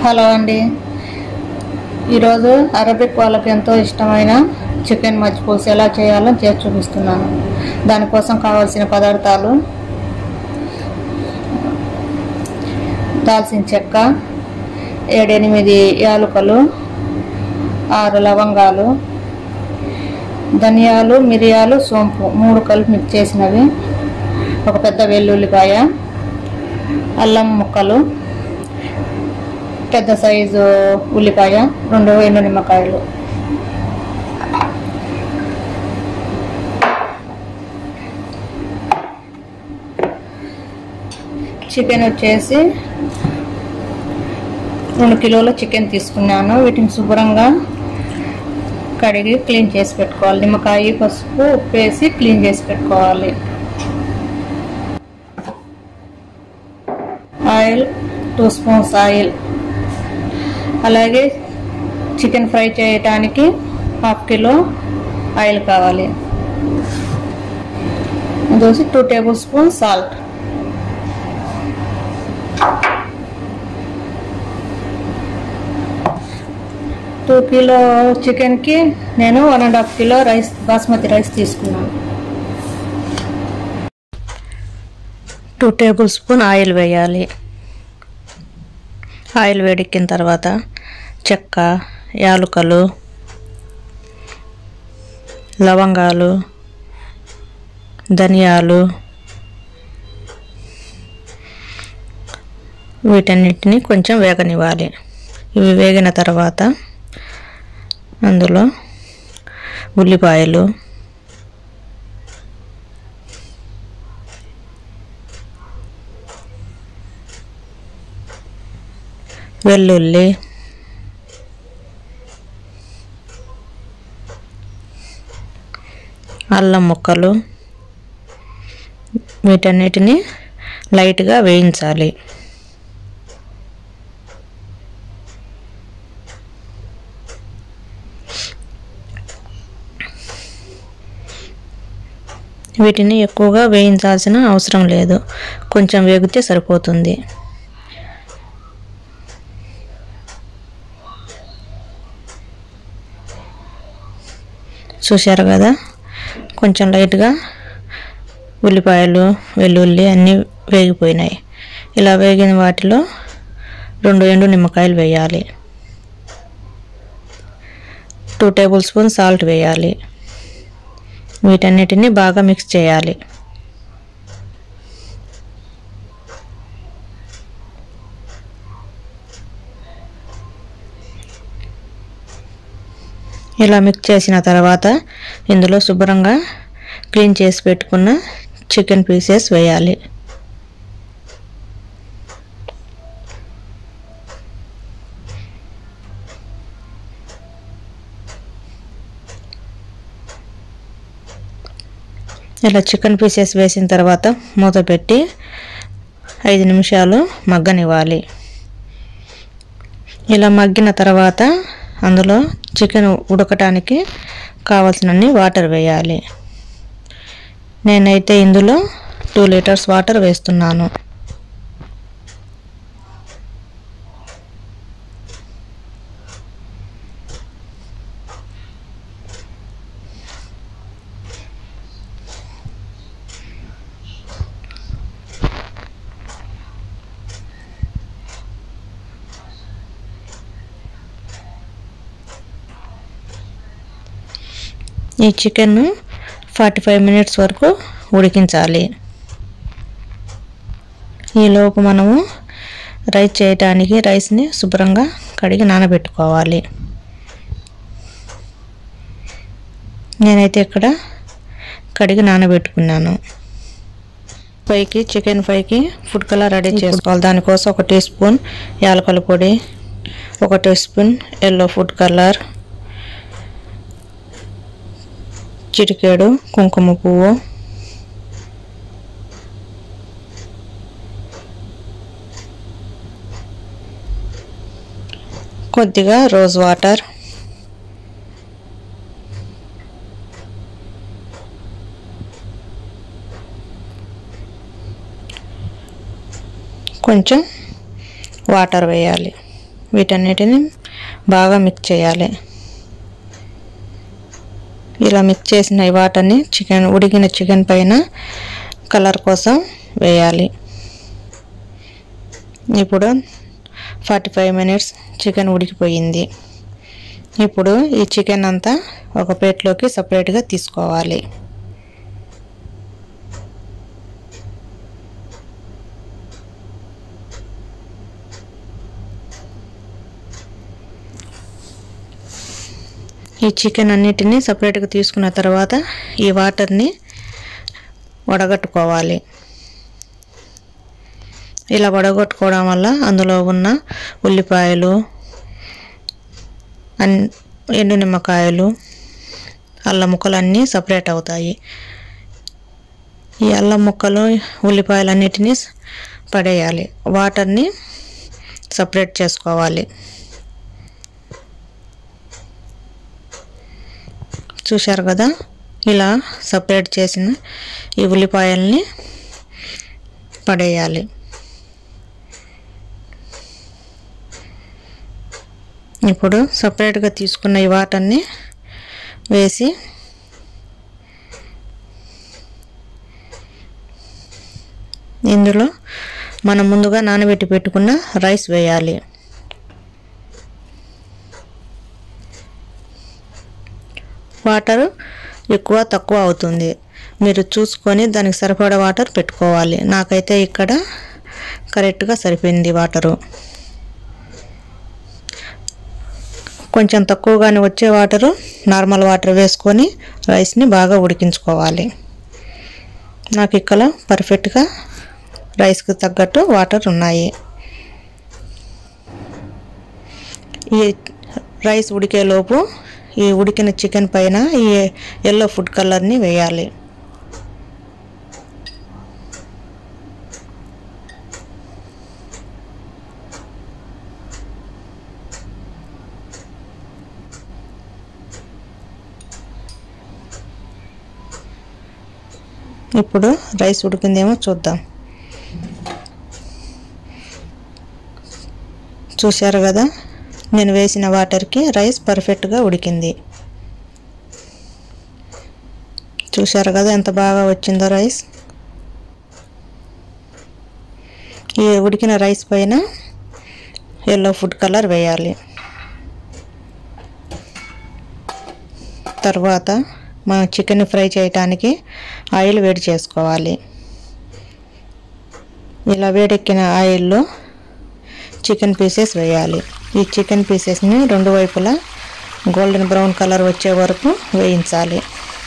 hello అండి ఈరోజు Arabic వాళ్ళకి ఎంతో ఇష్టమైన చికెన్ మజ్జి పులుసు ఎలా చేయాలో చేసి చూపిస్తున్నాను దానికోసం కావాల్సిన పదార్థాలు దాల్చిన చెక్క ఏడెనిమిది యాలుకలు ఆరు లవంగాలు ధనియాలు మిరియాలు సోంపు మూడు కలిపి మిక్స్ చేసినవి ఒక పెద్ద వెల్లుల్లిపాయ అల్లం ముక్కలు పెద్ద సైజు ఉల్లిపాయ రెండు ఎండు నిమ్మకాయలు చికెన్ వచ్చేసి రెండు కిలోల చికెన్ తీసుకున్నాను వీటిని శుభ్రంగా కడిగి క్లీన్ చేసి పెట్టుకోవాలి నిమ్మకాయ పసుపు ఉప్పు వేసి క్లీన్ చేసి పెట్టుకోవాలి ఆయిల్ టూ స్పూన్స్ ఆయిల్ అలాగే చికెన్ ఫ్రై చేయటానికి హాఫ్ కిలో ఆయిల్ కావాలి దోసి two table spoon salt two kilo చికెన్కి నేను one and half kilo rice basmati rice తీసుకున్నాను టూ టేబుల్ స్పూన్ ఆయిల్ వేయాలి ఆయిల్ వేడెక్కిన తర్వాత చెక్క యాలుకలు లవంగాలు ధనియాలు వీటన్నిటిని కొంచెం వేగనివ్వాలి ఇవి వేగిన తర్వాత అందులో ఉల్లిపాయలు వెల్లుల్లి అల్లం ముక్కలు వీటన్నిటిని లైట్గా వేయించాలి వీటిని ఎక్కువగా వేయించాల్సిన అవసరం లేదు కొంచెం వేగితే సరిపోతుంది చూశారు కదా కొంచెం లైట్గా ఉల్లిపాయలు వెల్లుల్లి అన్నీ వేగిపోయినాయి ఇలా వేగిన వాటిలో రెండు ఎండు నిమ్మకాయలు వేయాలి టూ టేబుల్ స్పూన్ సాల్ట్ వేయాలి వీటన్నిటిని బాగా మిక్స్ చేయాలి ఇలా మిక్స్ చేసిన తర్వాత ఇందులో శుభ్రంగా క్లీన్ చేసి పెట్టుకున్న చికెన్ పీసెస్ వేయాలి ఇలా చికెన్ పీసెస్ వేసిన తర్వాత మూత పెట్టి ఐదు నిమిషాలు మగ్గనివ్వాలి ఇలా మగ్గిన తర్వాత అందులో చికెన్ ఉడకటానికి కావాల్సినన్ని వాటర్ వేయాలి నేనైతే ఇందులో టూ లీటర్స్ వాటర్ వేస్తున్నాను ఈ చికెన్ ఫార్టీ ఫైవ్ మినిట్స్ వరకు ఉడికించాలి ఈలోపు మనము రైస్ చేయటానికి రైస్ని శుభ్రంగా కడిగి నానబెట్టుకోవాలి నేనైతే ఇక్కడ కడిగి నానబెట్టుకున్నాను ఫ్రైకి చికెన్ ఫ్రైకి ఫుడ్ కలర్ రెడీ చేసుకోవాలి దానికోసం ఒక టీ స్పూన్ యాలకల పొడి ఒక tea spoon yellow food colour చిటికేడు కుంకుమ పువ్వు కొద్దిగా రోజ్ వాటర్ కొంచెం వాటర్ వేయాలి వీటన్నిటిని బాగా మిక్స్ చేయాలి ఇలా మిక్స్ చేసిన ఈ వాటర్ని చికెన్ ఉడికిన చికెన్ పైన కలర్ కోసం వేయాలి ఇప్పుడు ఫార్టీ ఫైవ్ మినిట్స్ చికెన్ ఉడికిపోయింది ఇప్పుడు ఈ చికెన్ అంతా ఒక ప్లేట్లోకి సపరేట్గా తీసుకోవాలి ఈ చికెన్ అన్నిటినీ సపరేట్గా తీసుకున్న తర్వాత ఈ వాటర్ని వడగట్టుకోవాలి ఇలా వడగొట్టుకోవడం వల్ల అందులో ఉన్న ఉల్లిపాయలు అన్ ఎండు నిమ్మకాయలు అల్లం ముక్కలు అన్నీ సపరేట్ అవుతాయి ఈ అల్లం ముక్కలు ఉల్లిపాయలు అన్నిటినీ పడేయాలి వాటర్ని సపరేట్ చేసుకోవాలి చూశారు కదా ఇలా సపరేట్ చేసిన ఈ ఉల్లిపాయల్ని పడేయాలి ఇప్పుడు సపరేట్గా తీసుకున్న ఈ వాటర్ని వేసి ఇందులో మనం ముందుగా నానబెట్టి పెట్టుకున్న రైస్ వేయాలి వాటర్ ఎక్కువ తక్కువ అవుతుంది మీరు చూసుకొని దానికి సరిపడా వాటర్ పెట్టుకోవాలి నాకైతే ఇక్కడ కరెక్ట్గా సరిపోయింది వాటరు కొంచెం తక్కువగానే వచ్చే వాటరు నార్మల్ వాటర్ వేసుకొని రైస్ని బాగా ఉడికించుకోవాలి నాకు ఇక్కడ పర్ఫెక్ట్గా రైస్కి తగ్గట్టు వాటర్ ఉన్నాయి ఈ రైస్ ఉడికేలోపు ఈ ఉడికిన చికెన్ పైన ఈ ఎల్లో ఫుడ్ కలర్ని వేయాలి ఇప్పుడు రైస్ ఉడికిందేమో చూద్దాం చూశారు కదా నేను వేసిన వాటర్కి రైస్ పర్ఫెక్ట్గా ఉడికింది చూశారు కదా ఎంత బాగా వచ్చిందో రైస్ ఈ ఉడికిన రైస్ పైన ఎల్లో ఫుడ్ కలర్ వేయాలి తర్వాత మనం చికెన్ ఫ్రై చేయడానికి ఆయిల్ వేడి చేసుకోవాలి ఇలా వేడెక్కిన ఆయిల్లో చికెన్ పీసెస్ వేయాలి ఈ చికెన్ పీసెస్ని రెండు వైపులా గోల్డెన్ బ్రౌన్ కలర్ వచ్చే వరకు వేయించాలి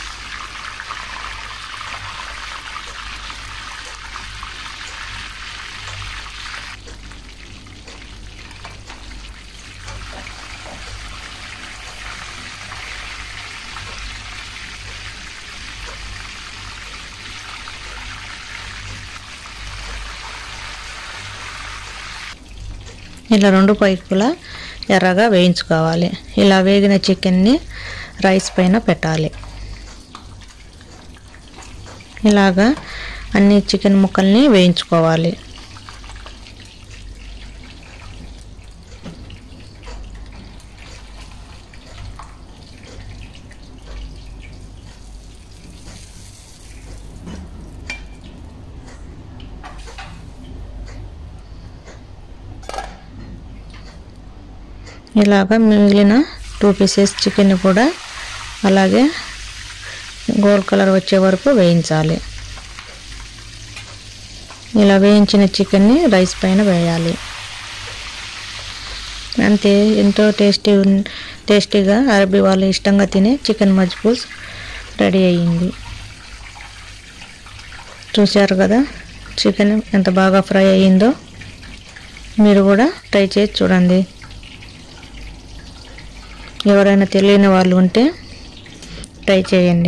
ఇలా రెండు పైపులా ఎర్రగా వేయించుకోవాలి ఇలా వేగిన చికెన్ని రైస్ పైన పెట్టాలి ఇలాగా అన్ని చికెన్ ముక్కల్ని వేయించుకోవాలి ఇలాగ మిగిలిన టూ పీసెస్ చికెన్ కూడా అలాగే గోల్డ్ కలర్ వచ్చే వరకు వేయించాలి ఇలా వేయించిన చికెన్ని రైస్ పైన వేయాలి అంతే ఎంతో టేస్టీ ఉన్- టేస్టీగా అరబీ వాళ్ళు ఇష్టంగా తినే చికెన్ మజ్బూస్ రెడీ అయ్యింది చూశారు కదా చికెన్ ఎంత బాగా ఫ్రై అయ్యిందో మీరు కూడా ట్రై చేసి చూడండి ఎవరైనా తెలియని వాళ్ళు ఉంటే ట్రై చేయండి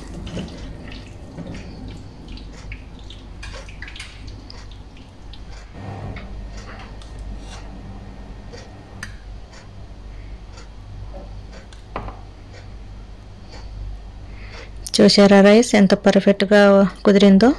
చూసారా రైస్ ఎంత పర్ఫెక్ట్గా కుదిరిందో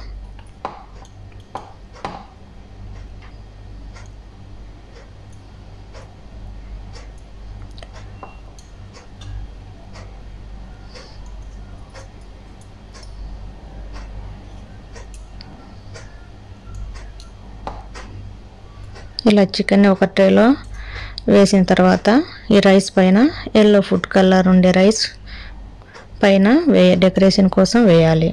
ఇలా చికెన్ ఒక ట్రేలో వేసిన తర్వాత ఈ రైస్ పైన ఎల్లో ఫుడ్ కలర్ ఉండే రైస్ పైన వే డెకరేషన్ కోసం వేయాలి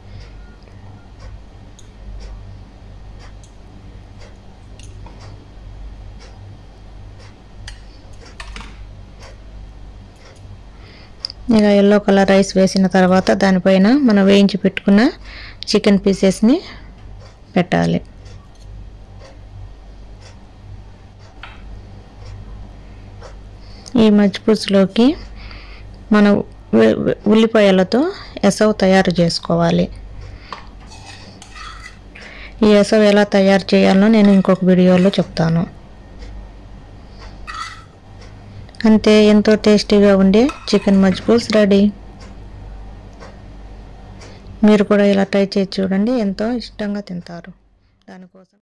ఇలా ఎల్లో కలర్ రైస్ వేసిన తర్వాత దానిపైన మనం వేయించి పెట్టుకున్న చికెన్ పీసెస్ని పెట్టాలి ఈ మజ్జిపులుసులోకి మనం వె- వె- ఉల్లిపాయలతో ఎసవు తయారు చేసుకోవాలి ఈ ఎసవు ఎలా తయారు చేయాలో నేను ఇంకొక వీడియోలో చెప్తాను అంతే ఎంతో టేస్టీగా ఉండే చికెన్ మజ్జిపుల్స్ రెడీ మీరు కూడా ఇలా ట్రై చేసి చూడండి ఎంతో ఇష్టంగా తింటారు దానికోసం